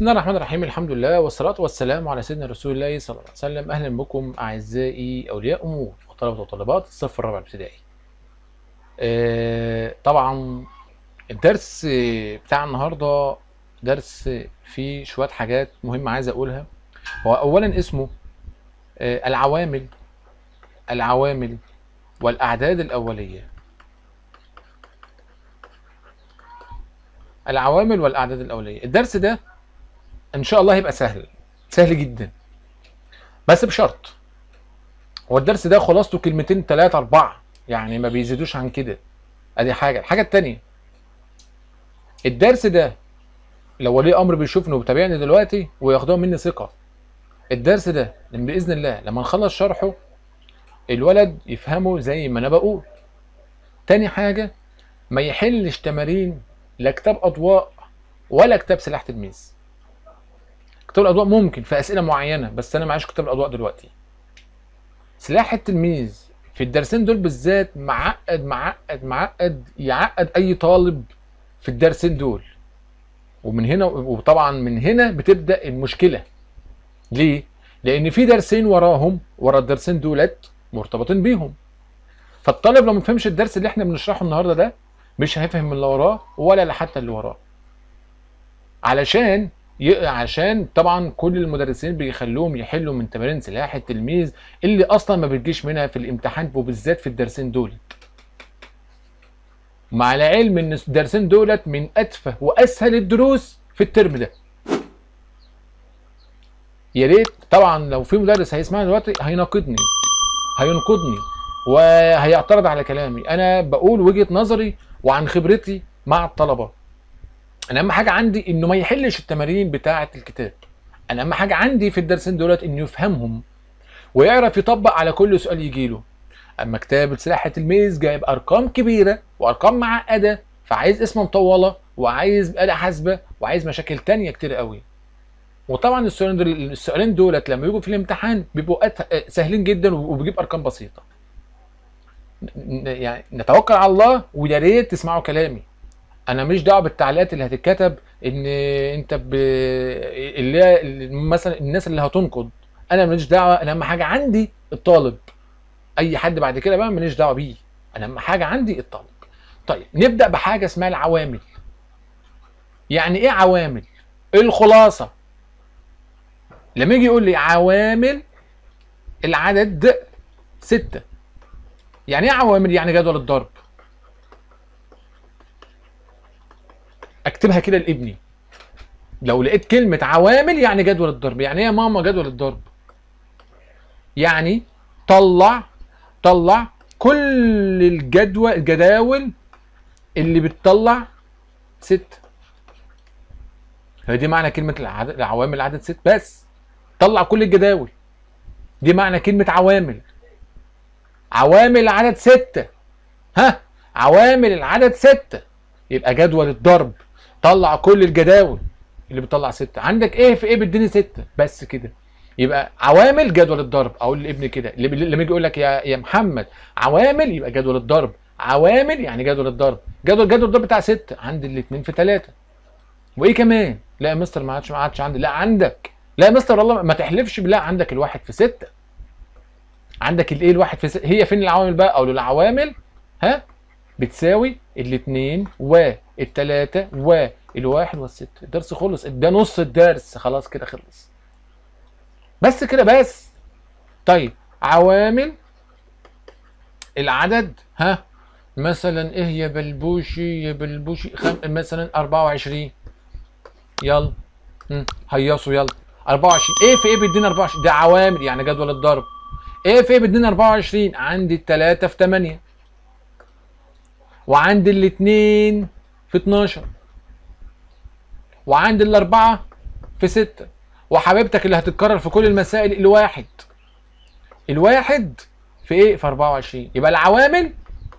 الله الرحمن الرحيم الحمد لله والصلاة والسلام على سيدنا رسول الله صلى الله عليه وسلم أهلا بكم أعزائي أولياء أمور وطلبة وطالبات الصف الرابع الابتدائي آه، طبعا الدرس بتاع النهاردة درس فيه شوية حاجات مهمة عايز أقولها هو أولا اسمه آه، العوامل العوامل والأعداد الأولية العوامل والأعداد الأولية الدرس ده ان شاء الله هيبقى سهل سهل جدا بس بشرط هو الدرس ده خلاصته كلمتين ثلاثة أربعة يعني ما بيزيدوش عن كده ادي حاجة الحاجة التانية الدرس ده لو ولي امر بيشوفني وبيتابعني دلوقتي وياخدوها مني ثقة الدرس ده بإذن الله لما نخلص شرحه الولد يفهمه زي ما انا بقول تاني حاجة ما يحلش تمارين لا كتاب اضواء ولا كتاب سلاح تلميذ كتاب الاضواء ممكن في اسئله معينه بس انا معيش كتاب الاضواء دلوقتي سلاح التلميذ في الدرسين دول بالذات معقد معقد معقد يعقد اي طالب في الدرسين دول ومن هنا وطبعا من هنا بتبدا المشكله ليه لان في درسين وراهم ورا الدرسين دولت مرتبطين بيهم فالطالب لو ما فهمش الدرس اللي احنا بنشرحه النهارده ده مش هيفهم اللي وراه ولا حتى اللي وراه علشان ي... عشان طبعا كل المدرسين بيخلوهم يحلوا من تمارين سلاح التلميذ اللي اصلا ما بتجيش منها في الامتحان وبالذات في الدرسين دولت مع العلم ان الدرسين دولت من اتفه واسهل الدروس في الترم ده يا ريت طبعا لو في مدرس هيسمعني دلوقتي هيناقضني هينقضني وهيعترض على كلامي انا بقول وجهه نظري وعن خبرتي مع الطلبه انا اهم حاجه عندي انه ما يحلش التمارين بتاعه الكتاب انا اهم حاجه عندي في الدرسين دولت انه يفهمهم ويعرف يطبق على كل سؤال يجي له اما كتاب سلاح التلميذ جايب ارقام كبيره وارقام معقده فعايز اسم مطوله وعايز آلة حاسبه وعايز مشاكل تانية كتير قوي وطبعا السؤالين دول السؤالين دولت لما يجوا في الامتحان بيبقوا أت... سهلين جدا وبيجيب ارقام بسيطه يعني نتوكل على الله ويا ريت تسمعوا كلامي انا مش دعوه بالتعليقات اللي هتتكتب ان انت ب... اللي هي مثلا الناس اللي هتنقد انا ماليش دعوه انا اهم حاجه عندي الطالب اي حد بعد كده بقى ماليش دعوه بيه انا اهم حاجه عندي الطالب طيب نبدا بحاجه اسمها العوامل يعني ايه عوامل الخلاصه لما يجي يقول لي عوامل العدد ستة يعني ايه عوامل يعني جدول الضرب اكتبها كده لابني لو لقيت كلمة عوامل يعني جدول الضرب يعني ايه يا ماما جدول الضرب يعني طلع طلع كل الجدول الجداول اللي بتطلع ست هي دي معنى كلمة العدد العوامل العدد ست بس طلع كل الجداول دي معنى كلمة عوامل عوامل العدد ستة ها عوامل العدد ستة يبقى جدول الضرب طلع كل الجداول اللي بتطلع ستة عندك ايه في ايه بتديني ستة بس كده يبقى عوامل جدول الضرب اقول لابني كده لما يجي يقول لك يا يا محمد عوامل يبقى جدول الضرب عوامل يعني جدول الضرب جدول جدول الضرب بتاع ستة عندي الاثنين في ثلاثة وايه كمان لا يا مستر ما عادش ما عادش عندي لا عندك لا يا مستر والله ما تحلفش بالله عندك الواحد في ستة عندك الايه الواحد في ستة هي فين العوامل بقى اقول له العوامل ها بتساوي الاثنين والثلاثة والواحد والستة الدرس خلص ده نص الدرس خلاص كده خلص بس كده بس طيب عوامل العدد ها مثلا ايه يا بلبوشي يا بلبوشي خم... مثلا 24 يلا هيصوا يلا 24 ايه في ايه بيدينا 24 ده عوامل يعني جدول الضرب ايه في ايه بيدينا 24 عندي الثلاثة في 8 وعندي الاثنين في 12 وعندي الاربعة في 6 وحبيبتك اللي هتتكرر في كل المسائل الواحد الواحد في ايه في 24 يبقى العوامل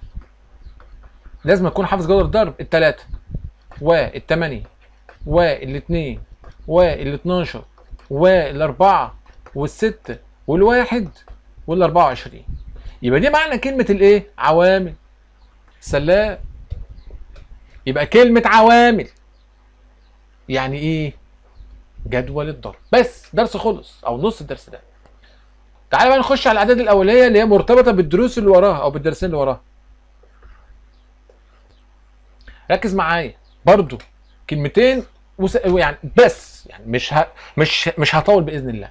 لازم اكون حافظ جدول الضرب الثلاثة والثمانية والاثنين وال12 والاربعة والستة والواحد وال24 يبقى دي معنى كلمة الايه؟ عوامل سلام يبقى كلمة عوامل يعني ايه؟ جدول الضرب بس درس خلص او نص الدرس ده تعالى بقى نخش على الاعداد الاوليه اللي هي مرتبطه بالدروس اللي وراها او بالدرسين اللي وراها ركز معايا برضو كلمتين وس... يعني بس يعني مش ه... مش مش هطول باذن الله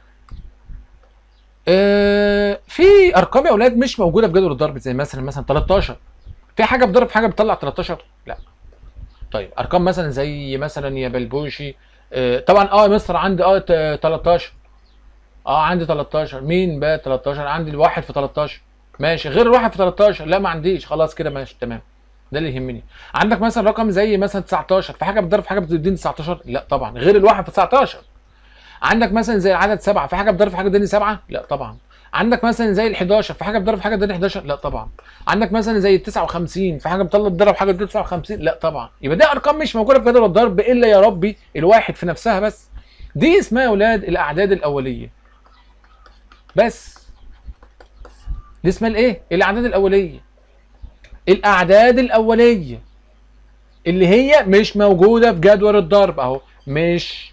آه في ارقام يا اولاد مش موجوده في جدول الضرب زي مثلا مثلا 13 في حاجه بضرب في حاجه بتطلع 13 لا طيب ارقام مثلا زي مثلا يا بلبوشي آه طبعا اه مصر عندي اه ت- 13 اه عندي 13 مين بقى 13 عندي الواحد في 13 ماشي غير الواحد في 13 لا ما عنديش خلاص كده ماشي تمام ده اللي يهمني عندك مثلا رقم زي مثلا 19 في حاجه بتضرب في حاجه بتديني 19 لا طبعا غير الواحد في 19 عندك مثلا زي العدد 7 في حاجه بتضرب في حاجه بتديني 7 لا طبعا عندك مثلا زي ال 11 في حاجه بتضرب في حاجه بتديني 11 لا طبعا عندك مثلا زي ال 59 في حاجه بتطلع بتضرب في حاجه بتديني 59 لا طبعا يبقى دي ارقام مش موجوده في جدول الضرب الا يا ربي الواحد في نفسها بس دي اسمها يا اولاد الاعداد الاوليه بس دي اسمها الايه الاعداد الاوليه الاعداد الاوليه اللي هي مش موجوده في جدول الضرب اهو مش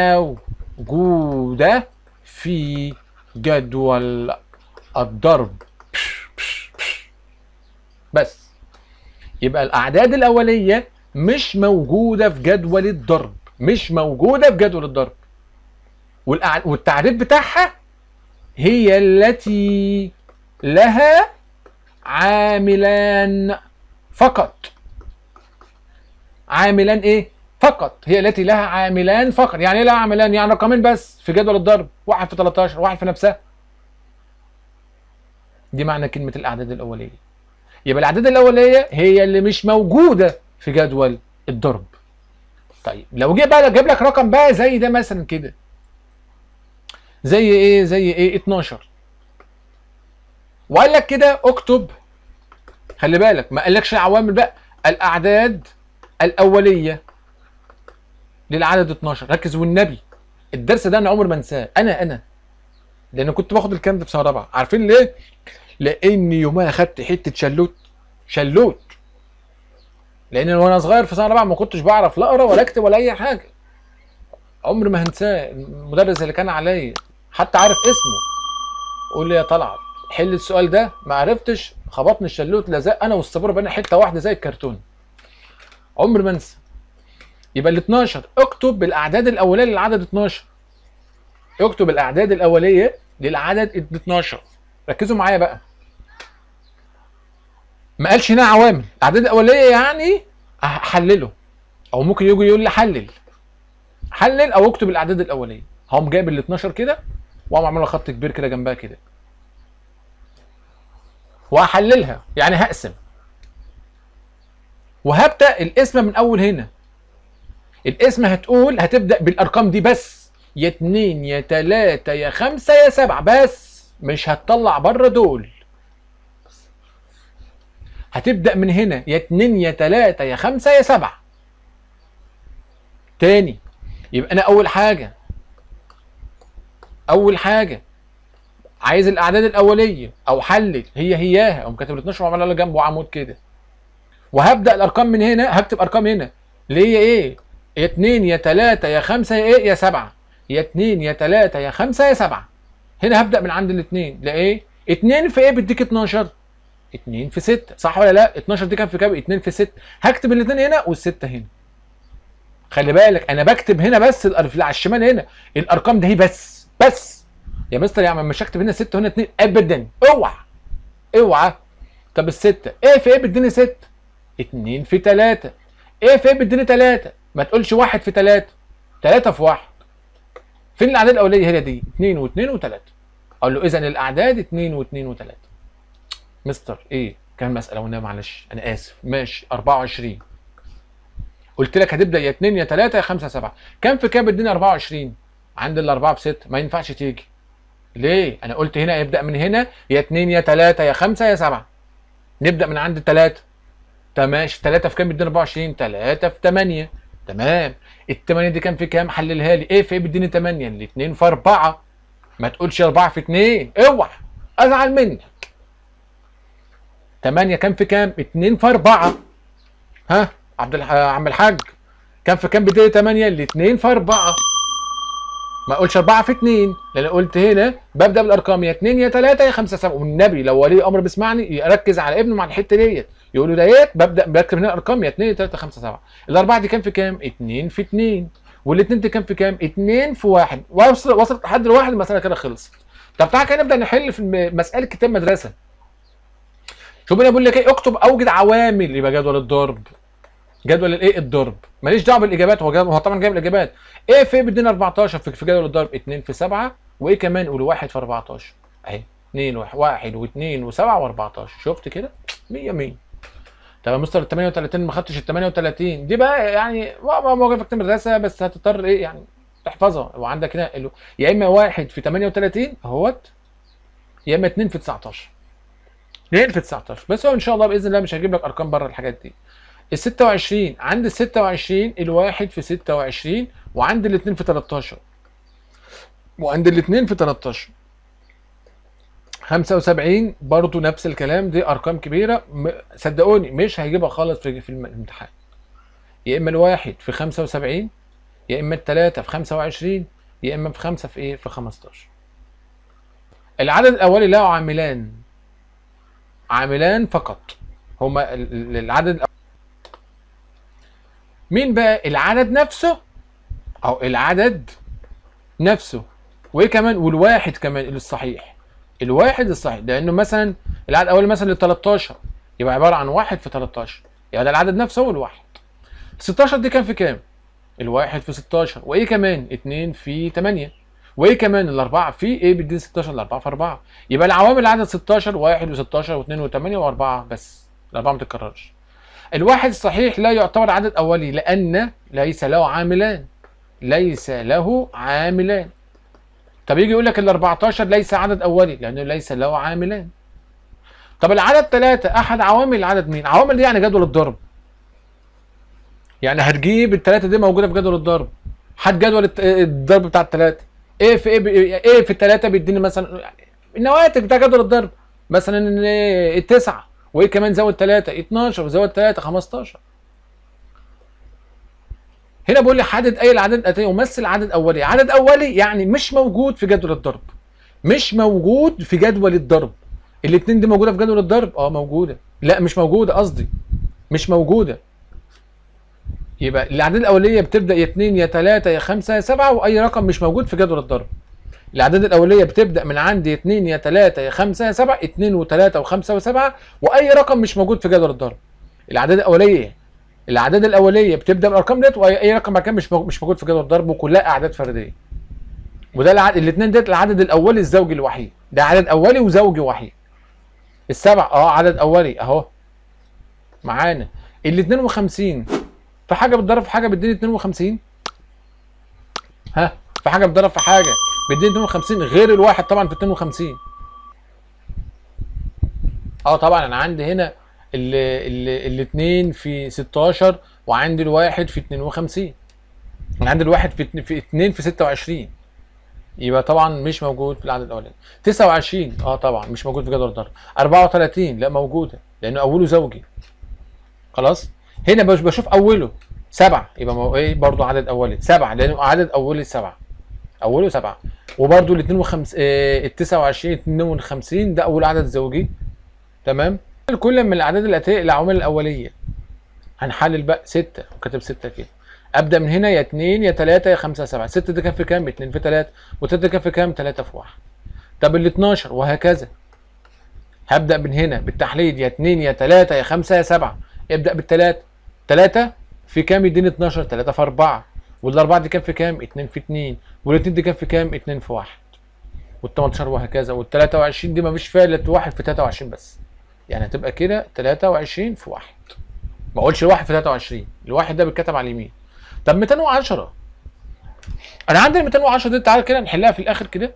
موجوده في جدول الضرب بس يبقى الاعداد الاوليه مش موجوده في جدول الضرب مش موجوده في جدول الضرب والأع- والتعريف بتاعها هي التي لها عاملان فقط عاملان ايه فقط هي التي لها عاملان فقط يعني ايه لها عاملان يعني رقمين بس في جدول الضرب واحد في 13 واحد في نفسها دي معنى كلمة الأعداد الأولية يبقى الأعداد الأولية هي اللي مش موجودة في جدول الضرب طيب لو جه بقى جاب لك رقم بقى زي ده مثلا كده زي ايه زي ايه 12 وقال لك كده اكتب خلي بالك ما قالكش عوامل بقى الاعداد الاوليه للعدد 12 ركز والنبي الدرس ده انا عمري ما انساه انا انا لان كنت باخد الكلام ده في سنه رابعه عارفين ليه لاني يومها خدت حته شلوت شلوت لان وانا صغير في سنه رابعه ما كنتش بعرف لا اقرا ولا اكتب ولا اي حاجه عمري ما هنساه المدرس اللي كان عليا حتى عارف اسمه قول لي يا طلعت حل السؤال ده ما عرفتش خبطني الشلوت لزق انا والسبوره بقينا حته واحده زي الكرتون عمري ما انسى يبقى ال 12 اكتب بالاعداد الاوليه للعدد 12 اكتب الاعداد الاوليه للعدد 12 ركزوا معايا بقى ما قالش هنا عوامل الاعداد الاوليه يعني احلله او ممكن يجي يقول لي حلل حلل او اكتب الاعداد الاوليه هقوم جايب ال 12 كده واقوم عامل لها خط كبير كده جنبها كده وهحللها يعني هقسم وهبدا القسمه من اول هنا القسمه هتقول هتبدا بالارقام دي بس يا اتنين يا تلاته يا خمسه يا سبعه بس مش هتطلع بره دول هتبدا من هنا يا اتنين يا تلاته يا خمسه يا سبعه تاني يبقى انا اول حاجه اول حاجه عايز الاعداد الاوليه او حلل هي هياها او كاتب ال 12 وعمل لها جنبه عمود كده وهبدا الارقام من هنا هكتب ارقام هنا اللي هي ايه يا 2 يا 3 يا 5 يا ايه يا 7 يا 2 يا 3 يا 5 يا 7 هنا هبدا من عند الاثنين لا ايه 2 في ايه بيديك 12 2 في 6 صح ولا لا 12 دي كام في كام 2 في 6 هكتب الاثنين هنا والسته هنا خلي بالك انا بكتب هنا بس الأر- على الشمال هنا الارقام دي هي بس بس يا مستر يا عم مش هكتب هنا 6 وهنا 2 ابدا اوعى اوعى طب الستة ايه في ايه بتديني 6 2 في 3 ايه في ايه بتديني 3 ما تقولش 1 في 3 3 في 1 فين الاعداد الاوليه هي دي 2 و2 و3 اقول له اذا الاعداد 2 و2 و3 مستر ايه كان مساله والنبي معلش انا اسف ماشي 24 قلت لك هتبدا يا 2 يا 3 يا 5 يا 7 كام في كام بتديني 24 عند الاربعه ب 6 ما ينفعش تيجي ليه انا قلت هنا يبدا من هنا يا 2 يا 3 يا 5 يا 7 نبدا من عند الثلاثه ماشي 3 في كام بيديني 24 3 في 8 تمام الثمانية دي كام في كام حللها لي ايه في ايه بيديني 8 الاثنين في 4 ما تقولش 4 في 2 اوعى ازعل منك 8 كام في كام 2 في 4 ها عبد الح... عم الحاج كام في كام بيديني 8 الاثنين في 4 ما اقولش 4 في 2 لان قلت هنا ببدا بالارقام يا 2 يا 3 يا 5 7 والنبي لو ولي امر بيسمعني يركز على ابنه مع الحته ديت يقول له ديت ببدا بكتب هنا الارقام يا 2 يا 3 5 7 الاربعه دي كام في كام 2 في 2 والاثنين دي كام في كام 2 في 1 وصل وصلت لحد الواحد المساله كده خلصت طب تعالى كده نبدا نحل في الم- مساله كتاب مدرسه شوف انا بقول لك ايه اكتب اوجد عوامل يبقى جدول الضرب جدول الايه الضرب ماليش دعوه بالاجابات هو جاب هو طبعا جايب الاجابات ايه في بيدينا 14 في في جدول الضرب 2 في 7 وايه كمان قول 1 في 14 اهي 2 1 و2 و7 و14 شفت كده 100 100 طب يا مستر ال 38 ما خدتش ال 38 دي بقى يعني ما موقف في مدرسه بس هتضطر ايه يعني تحفظها وعندك هنا ال- يا اما 1 في 38 اهوت يا اما 2 في 19 2 في 19 بس هو ان شاء الله باذن الله مش هجيب لك ارقام بره الحاجات دي ال 26 عند ال 26 الواحد في 26 وعند الاثنين في 13 وعند الاثنين في 13 75 برضو نفس الكلام دي ارقام كبيره م- صدقوني مش هيجيبها خالص في في الم- الامتحان يا اما الواحد في 75 يا اما الثلاثه في 25 يا اما في 5 في ايه في 15 العدد الاولي له عاملان عاملان فقط هما ال- ال- العدد مين بقى العدد نفسه او العدد نفسه وايه كمان والواحد كمان اللي الصحيح الواحد الصحيح لانه مثلا العدد الاولي مثلا ل 13 يبقى عباره عن واحد في 13 يبقى ده العدد نفسه هو الواحد 16 دي كام في كام الواحد في 16 وايه كمان 2 في 8 وايه كمان الاربعه في ايه بيديني 16 الاربعه في 4 يبقى العوامل عدد 16 1 و16 و2 و8 و4 بس الاربعه ما تتكررش الواحد الصحيح لا يعتبر عدد اولي لان ليس له عاملان ليس له عاملان طب يجي يقول لك ال 14 ليس عدد اولي لانه ليس له عاملان طب العدد ثلاثة احد عوامل العدد مين عوامل دي يعني جدول الضرب يعني هتجيب الثلاثة دي موجودة في جدول الضرب هات جدول الت- الضرب بتاع الثلاثة ايه في ايه ب- ايه في الثلاثة بيديني مثلا يعني النواتج بتاع جدول الضرب مثلا إيه التسعة وايه كمان زود ثلاثة 12 وزود ثلاثة 15 هنا بقول لي حدد اي العدد الاتي يمثل عدد اولي عدد اولي يعني مش موجود في جدول الضرب مش موجود في جدول الضرب الاثنين دي موجوده في جدول الضرب اه موجوده لا مش موجوده قصدي مش موجوده يبقى الاعداد الاوليه بتبدا يا 2 يا 3 يا 5 يا 7 واي رقم مش موجود في جدول الضرب الاعداد الاوليه بتبدا من عندي 2 يا 3 يا 5 يا 7 2 و3 و5 و7 واي رقم مش موجود في جدول الضرب الاعداد الاوليه الاعداد الاوليه بتبدا بالارقام ديت واي أي رقم بعد كده مش موجود- مش موجود في جدول الضرب وكلها اعداد فرديه وده العدد الاثنين ديت العدد الاولي الزوجي الوحيد ده عدد اولي وزوجي وحيد السبع اه عدد اولي اهو معانا ال 52 في حاجه بتضرب في حاجه بتديني 52 ها في حاجه بتضرب في حاجه بتديني 52 غير الواحد طبعا في 52 اه طبعا انا عندي هنا ال ال الاثنين في 16 وعندي الواحد في 52 انا عندي الواحد في اتنين- في 2 في 26 يبقى طبعا مش موجود في العدد الاولاني 29 اه طبعا مش موجود في جدول الضرب 34 لا موجوده لانه اوله زوجي خلاص هنا بش- بشوف اوله سبعة يبقى مو... ايه برضه عدد اولي سبعة لانه عدد اولي سبعة اوله سبعة وبرضه ال 52 آه ال 29 52 ده اول عدد زوجي تمام كل من الاعداد الاتيه العوامل الاوليه هنحلل بقى 6 وكاتب 6 كده ابدا من هنا يا 2 يا 3 يا 5 يا 7 6 ده كان في كام 2 في 3 و3 ده كان في كام 3 في 1 طب ال 12 وهكذا هبدا من هنا بالتحليل يا 2 يا 3 يا 5 يا 7 ابدا بالثلاثه 3 في كام يديني 12 3 في 4 والاربعه دي كام في كام 2 في 2 والاثنين دي كام في كام 2 في 1 وال 18 وهكذا وال 23 دي ما فيش فيها الا 1 في 23 بس يعني هتبقى كده 23 في 1 ما اقولش الواحد في 23 الواحد ده بيتكتب على اليمين طب 210 انا عندي ال 210 دي تعالى كده نحلها في الاخر كده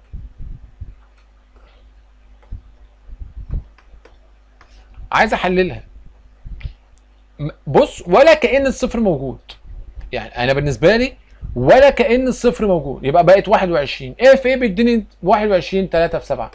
عايز احللها م- بص ولا كأن الصفر موجود يعني انا بالنسبه لي ولا كأن الصفر موجود يبقى بقت 21 ايه في ايه بيديني 21 3 في 7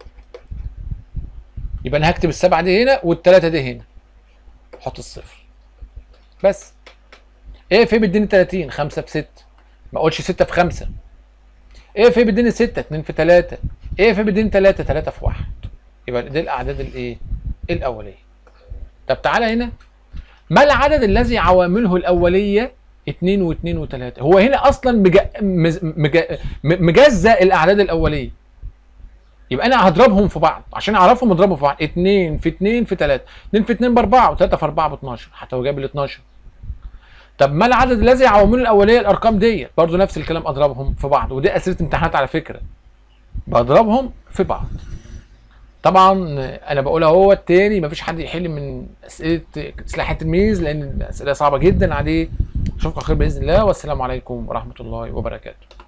يبقى انا هكتب السبعه دي هنا والثلاثه دي هنا احط الصفر بس ايه في بيديني 30 5 في 6 ما اقولش 6 في 5 ايه في بيديني 6 2 في 3 ايه في بيديني 3 3 في 1 يبقى دي الاعداد الايه الاوليه طب تعالى هنا ما العدد الذي عوامله الاوليه 2 و2 و3 هو هنا اصلا مج... مز... مج... م- مجزأ الاعداد الاوليه يبقى انا هضربهم في بعض عشان اعرفهم اضربهم في بعض 2 في 2 في 3 2 في 2 ب 4 و3 في 4 ب 12 حتى هو جايب ال 12 طب ما العدد الذي عوامله الاوليه الارقام ديت برضه نفس الكلام اضربهم في بعض ودي اسئله امتحانات على فكره بضربهم في بعض طبعا انا بقول اهو التاني مفيش حد يحل من اسئله سلاح التلميذ لان الاسئله صعبه جدا عليه اشوفكم على خير باذن الله والسلام عليكم ورحمه الله وبركاته